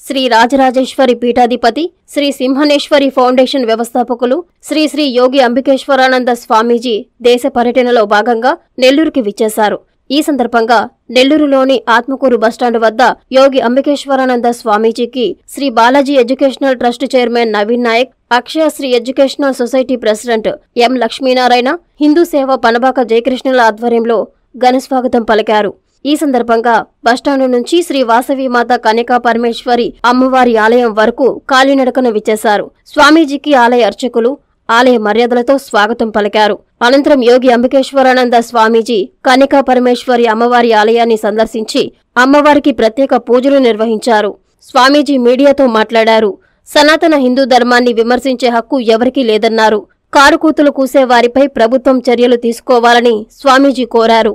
శ్రీ రాజరాజేశ్వరి పీఠాధిపతి శ్రీ సింహనేశ్వరి ఫౌండేషన్ వ్యవస్థాపకులు శ్రీ శ్రీ యోగి అంబికేశ్వరానంద స్వామీజీ దేశ పర్యటనలో భాగంగా నెల్లూరుకి విచ్చేశారు ఈ సందర్భంగా నెల్లూరులోని ఆత్మకూరు బస్టాండ్ వద్ద యోగి అంబికేశ్వరానంద స్వామీజీకి Sri Balaji educational trust chairman Naveen Nayak Akshaya Sri educational society president M Lakshminarayana Hindu Seva Panabaka జయకృష్ణుల ఆధ్వర్యంలో ఘనస్వాగతం పలికారు ఈ సందర్భంగా బస్టాండు నుంచి శ్రీ వాసవిమాత కనికా పరమేశ్వరి అమ్మవారి ఆలయం వరకు కాలినడకన విచ్చేశారు స్వామీజీకి ఆలయ అర్చకులు ఆలయ మర్యాదలతో స్వాగతం పలికారు అనంతరం యోగి అంబికేశ్వరానంద స్వామీజీ కనికా పరమేశ్వరి అమ్మవారి ఆలయాన్ని సందర్శించి అమ్మవారికి ప్రత్యేక పూజలు నిర్వహించారు స్వామీజీ మీడియాతో మాట్లాడారు సనాతన హిందూ ధర్మాన్ని విమర్శించే హక్కు ఎవరికీ లేదన్నారు కారుకూతులు కూసే వారిపై ప్రభుత్వం చర్యలు తీసుకోవాలని స్వామీజీ కోరారు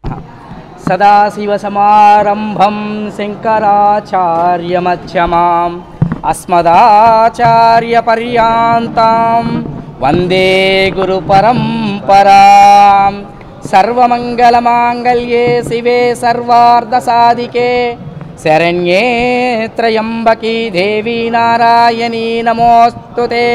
సదాశివసమారంభం శంకరాచార్యమధ్యమాం అస్మదాచార్యపర్యాంతాం వందే గురుపరంపరాం సర్వమంగళమాంగళ్యే శివే సర్వార్ధసాధికే శరణ్యే త్రయంబకీ దేవీ నారాయణీ నమోస్తుతే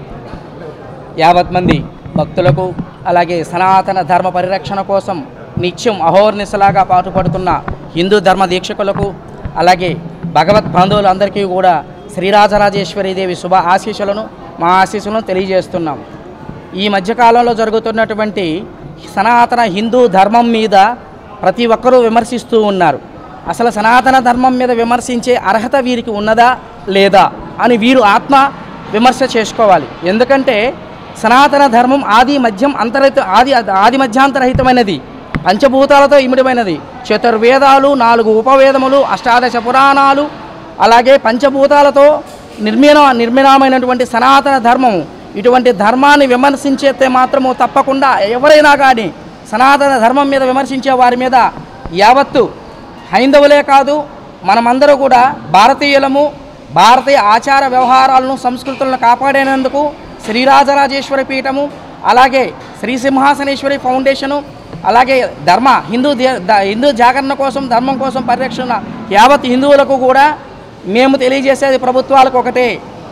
యావత్ మంది భక్తులకు అలాగే సనాతన ధర్మ పరిరక్షణ కోసం నిత్యం అహోర్నిశలాగా పాటుపడుతున్న హిందూ ధర్మ దీక్షకులకు అలాగే భగవత్ బంధువులందరికీ కూడా శ్రీరాజరాజేశ్వరీదేవి శుభ ఆశీస్సులను మా ఆశీస్సులను తెలియజేస్తున్నాం ఈ మధ్యకాలంలో జరుగుతున్నటువంటి సనాతన హిందూ ధర్మం మీద ప్రతి ఒక్కరూ విమర్శిస్తూ ఉన్నారు అసలు సనాతన ధర్మం మీద విమర్శించే అర్హత వీరికి ఉన్నదా లేదా అని వీరు ఆత్మ విమర్శ చేసుకోవాలి ఎందుకంటే సనాతన ధర్మం ఆది మధ్యం అంతరహిత ఆది ఆది మధ్యాంతరహితమైనది పంచభూతాలతో ఇమిడమైనది చతుర్వేదాలు నాలుగు ఉపవేదములు అష్టాదశ పురాణాలు అలాగే పంచభూతాలతో నిర్మిణ నిర్మిణమైనటువంటి సనాతన ధర్మం ఇటువంటి ధర్మాన్ని విమర్శించేస్తే మాత్రము తప్పకుండా ఎవరైనా కానీ సనాతన ధర్మం మీద విమర్శించే వారి మీద యావత్తు హైందవులే కాదు మనమందరూ కూడా భారతీయులము భారతీయ ఆచార వ్యవహారాలను సంస్కృతులను కాపాడేందుకు శ్రీరాజరాజేశ్వరి పీఠము అలాగే శ్రీ సింహాసనేశ్వరి ఫౌండేషను అలాగే ధర్మ హిందూ దే- ద- హిందూ జాగరణ కోసం ధర్మం కోసం పరిరక్షణ యావత్ హిందువులకు కూడా మేము తెలియజేసేది ప్రభుత్వాలకు ఒకటే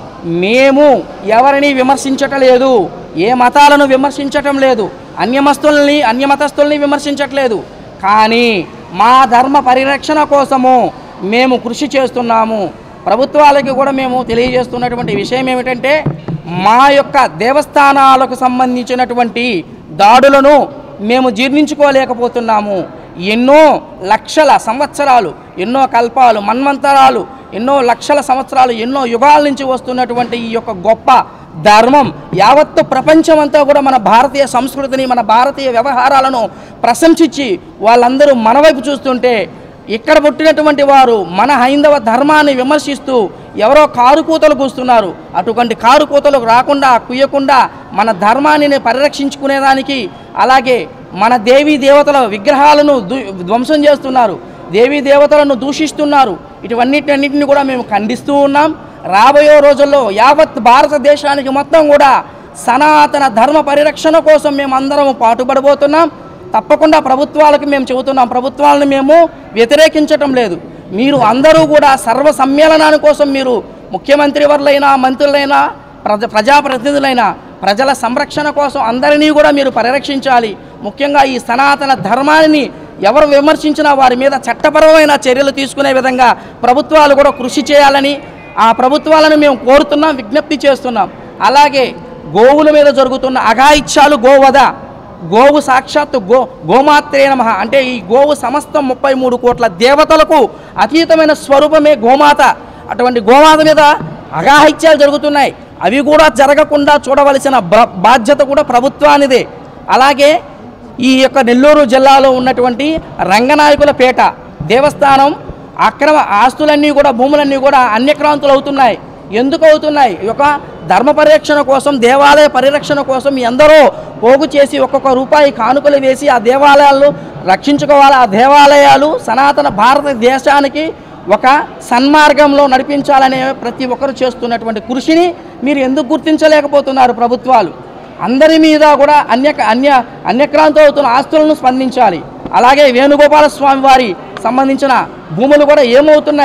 మేము ఎవరిని విమర్శించటం లేదు ఏ మతాలను విమర్శించటం లేదు అన్యమస్తుల్ని అన్యమతస్తుల్ని విమర్శించట్లేదు కానీ మా ధర్మ పరిరక్షణ కోసము మేము కృషి చేస్తున్నాము ప్రభుత్వాలకి కూడా మేము తెలియజేస్తున్నటువంటి విషయం ఏమిటంటే మా యొక్క దేవస్థానాలకు సంబంధించినటువంటి దాడులను మేము జీర్ణించుకోలేకపోతున్నాము ఎన్నో లక్షల సంవత్సరాలు ఎన్నో కల్పాలు మన్వంతరాలు ఎన్నో లక్షల సంవత్సరాలు ఎన్నో యుగాల నుంచి వస్తున్నటువంటి ఈ యొక్క గొప్ప ధర్మం యావత్తు ప్రపంచమంతా కూడా మన భారతీయ సంస్కృతిని మన భారతీయ వ్యవహారాలను ప్రశంసించి వాళ్ళందరూ మన వైపు చూస్తుంటే ఇక్కడ పుట్టినటువంటి వారు మన హైందవ ధర్మాన్ని విమర్శిస్తూ ఎవరో కారుకూతలు కూస్తున్నారు అటువంటి కారుకూతలకు రాకుండా కుయ్యకుండా మన ధర్మాన్ని పరిరక్షించుకునేదానికి అలాగే మన దేవీ దేవతల విగ్రహాలను దు ధ్వంసం చేస్తున్నారు దేవీ దేవతలను దూషిస్తున్నారు ఇటువన్నిటిన్నింటిని కూడా మేము ఖండిస్తూ ఉన్నాం రాబోయే రోజుల్లో యావత్ భారతదేశానికి మొత్తం కూడా సనాతన ధర్మ పరిరక్షణ కోసం మేము అందరం పాటుపడబోతున్నాం తప్పకుండా ప్రభుత్వాలకు మేము చెబుతున్నాం ప్రభుత్వాలను మేము వ్యతిరేకించటం లేదు మీరు అందరూ కూడా సర్వ సమ్మేళనాని కోసం మీరు ముఖ్యమంత్రి వర్లైనా మంత్రులైనా ప్రజ ప్రజాప్రతినిధులైనా ప్రజల సంరక్షణ కోసం అందరినీ కూడా మీరు పరిరక్షించాలి ముఖ్యంగా ఈ సనాతన ధర్మాన్ని ఎవరు విమర్శించినా వారి మీద చట్టపరమైన చర్యలు తీసుకునే విధంగా ప్రభుత్వాలు కూడా కృషి చేయాలని ఆ ప్రభుత్వాలను మేము కోరుతున్నాం విజ్ఞప్తి చేస్తున్నాం అలాగే గోవుల మీద జరుగుతున్న అఘాయిత్యాలు గోవధ గోవు సాక్షాత్తు గో గోమాత్రే నమ అంటే ఈ గోవు సమస్తం ముప్పై మూడు కోట్ల దేవతలకు అతీతమైన స్వరూపమే గోమాత అటువంటి గోమాత మీద అఘాహిత్యాలు జరుగుతున్నాయి అవి కూడా జరగకుండా చూడవలసిన బ- బాధ్యత కూడా ప్రభుత్వానిదే అలాగే ఈ యొక్క నెల్లూరు జిల్లాలో ఉన్నటువంటి రంగనాయకుల పేట దేవస్థానం అక్రమ ఆస్తులన్నీ కూడా భూములన్నీ కూడా అన్యక్రాంతులు అవుతున్నాయి ఎందుకు అవుతున్నాయి ఈ యొక్క ధర్మ పరిరక్షణ కోసం దేవాలయ పరిరక్షణ కోసం ఎందరో పోగు చేసి ఒక్కొక్క రూపాయి కానుకలు వేసి ఆ దేవాలయాలను రక్షించుకోవాలి ఆ దేవాలయాలు సనాతన భారతదేశానికి ఒక సన్మార్గంలో నడిపించాలనే ప్రతి ఒక్కరు చేస్తున్నటువంటి కృషిని మీరు ఎందుకు గుర్తించలేకపోతున్నారు ప్రభుత్వాలు అందరి మీద కూడా అన్య అన్య అన్యక్రాంతం అవుతున్న ఆస్తులను స్పందించాలి అలాగే వేణుగోపాల స్వామి వారి సంబంధించిన భూములు కూడా ఏమవుతున్నాయి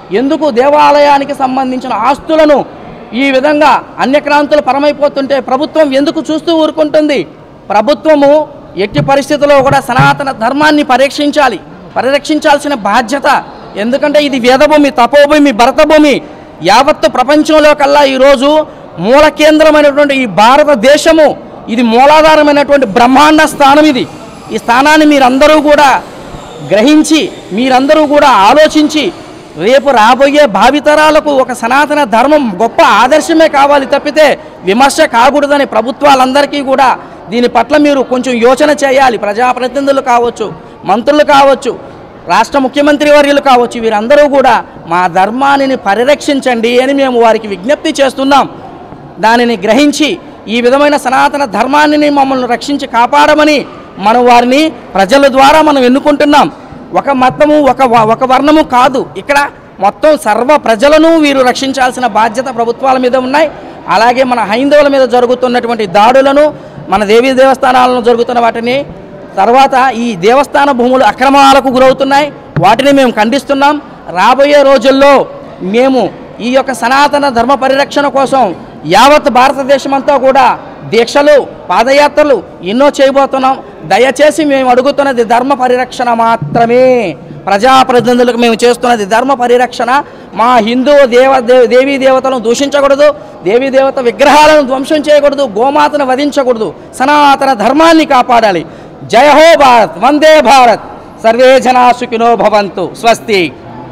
ఎందుకు దేవాలయానికి సంబంధించిన ఆస్తులను ఈ విధంగా అన్యక్రాంతులు పరమైపోతుంటే ప్రభుత్వం ఎందుకు చూస్తూ ఊరుకుంటుంది ప్రభుత్వము ఎట్టి పరిస్థితుల్లో కూడా సనాతన ధర్మాన్ని పరీక్షించాలి పరిరక్షించాల్సిన బాధ్యత ఎందుకంటే ఇది వేదభూమి తపోభూమి భరతభూమి యావత్తు ప్రపంచంలో కల్లా ఈరోజు మూల కేంద్రమైనటువంటి ఈ భారతదేశము ఇది మూలాధారమైనటువంటి బ్రహ్మాండ స్థానం ఇది ఈ స్థానాన్ని మీరందరూ కూడా గ్రహించి మీరందరూ కూడా ఆలోచించి రేపు రాబోయే భావితరాలకు ఒక సనాతన ధర్మం గొప్ప ఆదర్శమే కావాలి తప్పితే విమర్శ కాకూడదని ప్రభుత్వాలందరికీ కూడా దీని పట్ల మీరు కొంచెం యోచన చేయాలి ప్రజాప్రతినిధులు కావచ్చు మంత్రులు కావచ్చు రాష్ట్ర ముఖ్యమంత్రి వర్యులు కావచ్చు వీరందరూ కూడా మా ధర్మాన్ని పరిరక్షించండి అని మేము వారికి విజ్ఞప్తి చేస్తున్నాం దానిని గ్రహించి ఈ విధమైన సనాతన ధర్మాన్ని మమ్మల్ని రక్షించి కాపాడమని మనం వారిని ప్రజల ద్వారా మనం ఎన్నుకుంటున్నాం ఒక మతము ఒక వ- ఒక వర్ణము కాదు ఇక్కడ మొత్తం సర్వ ప్రజలను వీరు రక్షించాల్సిన బాధ్యత ప్రభుత్వాల మీద ఉన్నాయి అలాగే మన హైందవుల మీద జరుగుతున్నటువంటి దాడులను మన దేవీ దేవస్థానాలను జరుగుతున్న వాటిని తర్వాత ఈ దేవస్థాన భూములు అక్రమాలకు గురవుతున్నాయి వాటిని మేము ఖండిస్తున్నాం రాబోయే రోజుల్లో మేము ఈ యొక్క సనాతన ధర్మ పరిరక్షణ కోసం యావత్ భారతదేశం అంతా కూడా దీక్షలు పాదయాత్రలు ఎన్నో చేయబోతున్నాం దయచేసి మేము అడుగుతున్నది ధర్మ పరిరక్షణ మాత్రమే ప్రజాప్రతినిధులకు మేము చేస్తున్నది ధర్మ పరిరక్షణ మా హిందూ దేవ దే- దేవీ దేవతలను దూషించకూడదు దేవీ దేవత విగ్రహాలను ధ్వంసం చేయకూడదు గోమాతను వధించకూడదు సనాతన ధర్మాన్ని కాపాడాలి జయ హో భారత్ వందే భారత్ సర్వే జనా సుఖినో భవంతు స్వస్తి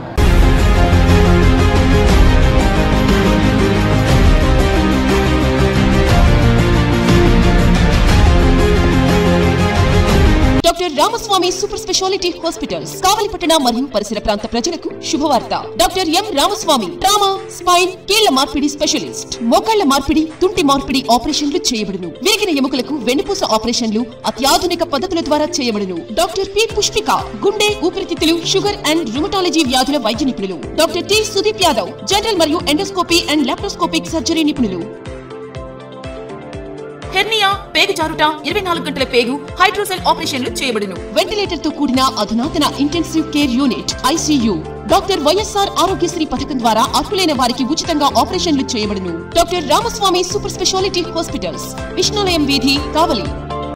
doctor Ramaswamy super speciality hospitals కావలిపట్టణ మరియు పరిసర ప్రాంత ప్రజలకు శుభవార్త doctor M Ramaswamy trauma spine కీళ్ల మార్పిడి స్పెషలిస్ట్ మోకాళ్ల మార్పిడి తుంటి మార్పిడి ఆపరేషన్లు చేయబడును విరిగిన ఎముకలకు వెన్నుపూస ఆపరేషన్లు అత్యాధునిక పద్ధతుల ద్వారా చేయబడును డాక్టర్ పి పుష్పిక గుండె ఊపిరితిత్తులు షుగర్ అండ్ రుమటాలజీ వ్యాధుల వైద్య నిపుణులు doctor T Sudeep Yadav general మరియు ఎండోస్కోపీ అండ్ లాప్రోస్కోపిక్ సర్జరీ నిపుణులు హెర్నియా పేగు జారుట ఇరవై నాలుగు గంటల పేగు హైడ్రోసెల్ ఆపరేషన్లు చేయబడును వెంటిలేటర్ తో కూడిన అధునాతన intensive care unit ICU doctor YSR Aarogyasri పథకం ద్వారా అర్హులైన వారికి ఉచితంగా ఆపరేషన్లు చేయబడును doctor Ramaswamy super speciality hospitals Vishnulayam వీధి కావలి